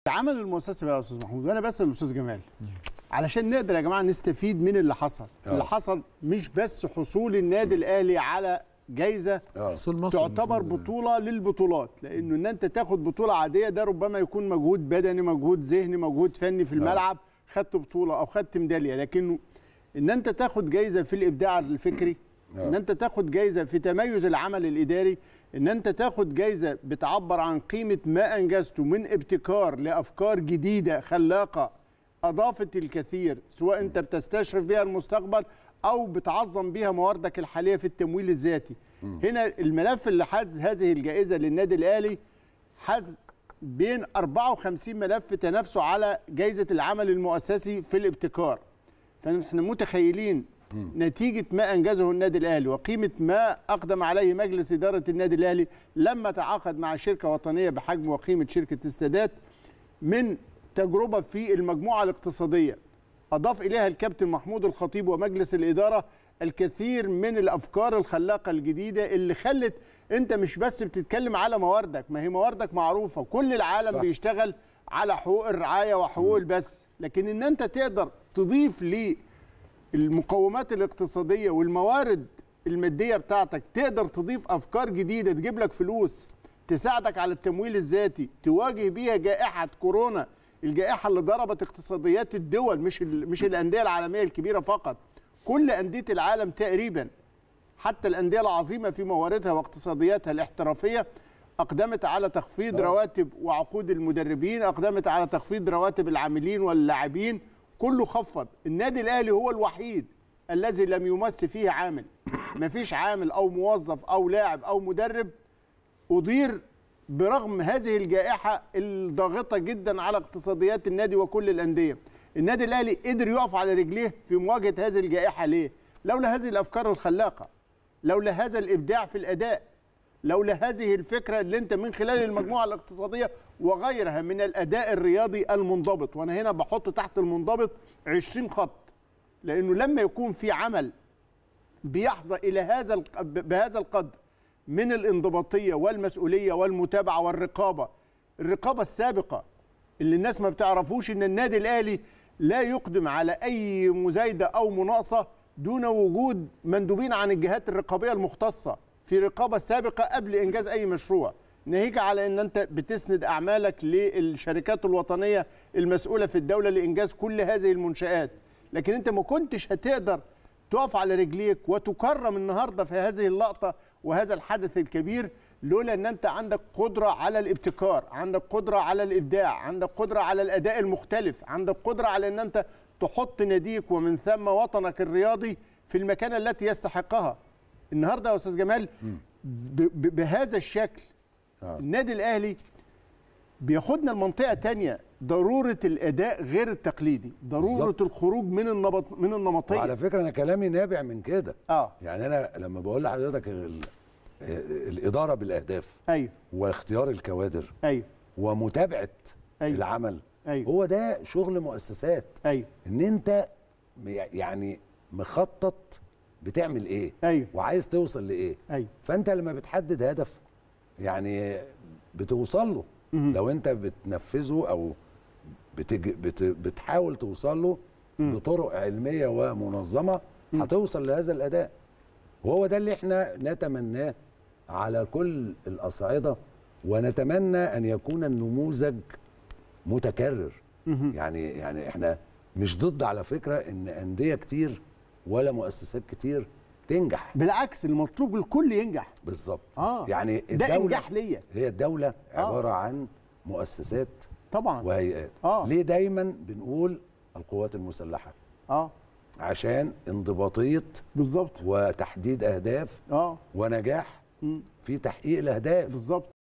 عمل المؤسسه بقى يا استاذ محمود وانا بسال الاستاذ جمال علشان نقدر يا جماعه نستفيد من اللي حصل آه. اللي حصل مش بس حصول النادي الاهلي على جايزه اه حصول مصر تعتبر مش- بطوله للبطولات لانه ان انت تاخد بطوله عاديه ده ربما يكون مجهود بدني مجهود ذهني مجهود فني في الملعب خدت بطوله او خدت ميداليه لكنه ان انت تاخد جايزه في الابداع الفكري ان انت تاخد جايزه في تميز العمل الاداري ان انت تاخد جايزه بتعبر عن قيمه ما انجزته من ابتكار لافكار جديده خلاقه اضافت الكثير سواء انت بتستشرف بها المستقبل او بتعظم بها مواردك الحاليه في التمويل الذاتي هنا الملف اللي حاز هذه الجائزه للنادي الاهلي حاز بين 54 ملف تنافسوا على جائزه العمل المؤسسي في الابتكار فنحن متخيلين نتيجة ما أنجزه النادي الأهلي وقيمة ما أقدم عليه مجلس إدارة النادي الأهلي لما تعاقد مع شركة وطنية بحجم وقيمة شركة استادات من تجربة في المجموعة الاقتصادية أضاف إليها الكابتن محمود الخطيب ومجلس الإدارة الكثير من الأفكار الخلاقة الجديدة اللي خلت أنت مش بس بتتكلم على مواردك ما هي مواردك معروفة كل العالم صح. صح. بيشتغل على حقوق الرعاية وحقوق البث لكن أن أنت تقدر تضيف للمقومات الاقتصادية والموارد المادية بتاعتك تقدر تضيف أفكار جديدة تجيب لك فلوس تساعدك على التمويل الذاتي تواجه بيها جائحة كورونا الجائحة اللي ضربت اقتصاديات الدول مش ال- مش الأندية العالمية الكبيرة فقط كل أندية العالم تقريبا حتى الأندية العظيمة في مواردها واقتصادياتها الاحترافية أقدمت على تخفيض رواتب وعقود المدربين أقدمت على تخفيض رواتب العاملين واللاعبين كله خفض النادي الأهلي هو الوحيد الذي لم يمس فيه عامل مفيش عامل أو موظف أو لاعب أو مدرب أضير برغم هذه الجائحة الضاغطة جدا على اقتصاديات النادي وكل الأندية النادي الأهلي قدر يقف على رجليه في مواجهة هذه الجائحة ليه؟ لولا هذه الأفكار الخلاقة لولا هذا الإبداع في الأداء لولا هذه الفكرة اللي أنت من خلال المجموعة الاقتصادية وغيرها من الأداء الرياضي المنضبط وأنا هنا بحط تحت المنضبط 20 خط لأنه لما يكون في عمل بيحظى الى هذا الق- بهذا القدر من الانضباطيه والمسؤوليه والمتابعه والرقابه الرقابه السابقه اللي الناس ما بتعرفوش ان النادي الاهلي لا يقدم على اي مزايده او مناقصه دون وجود مندوبين عن الجهات الرقابيه المختصه في رقابه سابقه قبل انجاز اي مشروع ناهيك على ان انت بتسند اعمالك للشركات الوطنيه المسؤوله في الدوله لانجاز كل هذه المنشات لكن انت ما كنتش هتقدر تقف على رجليك وتكرم النهارده في هذه اللقطه وهذا الحدث الكبير لولا ان انت عندك قدره على الابتكار، عندك قدره على الابداع، عندك قدره على الاداء المختلف، عندك قدره على ان انت تحط ناديك ومن ثم وطنك الرياضي في المكانه التي يستحقها. النهارده يا استاذ جمال ب- ب- بهذا الشكل آه. النادي الاهلي بياخدنا لمنطقه تانية ضروره الاداء غير التقليدي ضروره بالظبط. الخروج من النمط من النمطيه وعلى فكره انا كلامي نابع من كده اه يعني انا لما بقول لحضرتك ال- الاداره بالاهداف ايوه واختيار الكوادر ايوه ومتابعه أيوة. العمل أيوة. هو ده شغل مؤسسات ايوه ان انت م- يعني مخطط بتعمل ايه ايوه وعايز توصل لايه ايوه فانت لما بتحدد هدف يعني بتوصل له مهم. لو انت بتنفذه او بتج... بت... بتحاول توصل له بطرق علميه ومنظمه هتوصل لهذا الاداء وهو ده اللي احنا نتمناه على كل الاصعده ونتمنى ان يكون النموذج متكرر يعني يعني احنا مش ضد على فكره ان انديه كتير ولا مؤسسات كتير تنجح بالعكس المطلوب الكل ينجح بالظبط اه يعني ده الدولة انجاح ليا هي الدولة عبارة عن مؤسسات طبعا وهيئات آه. ليه دايما بنقول القوات المسلحة اه عشان انضباطية بالظبط وتحديد أهداف اه ونجاح مم. في تحقيق الأهداف بالظبط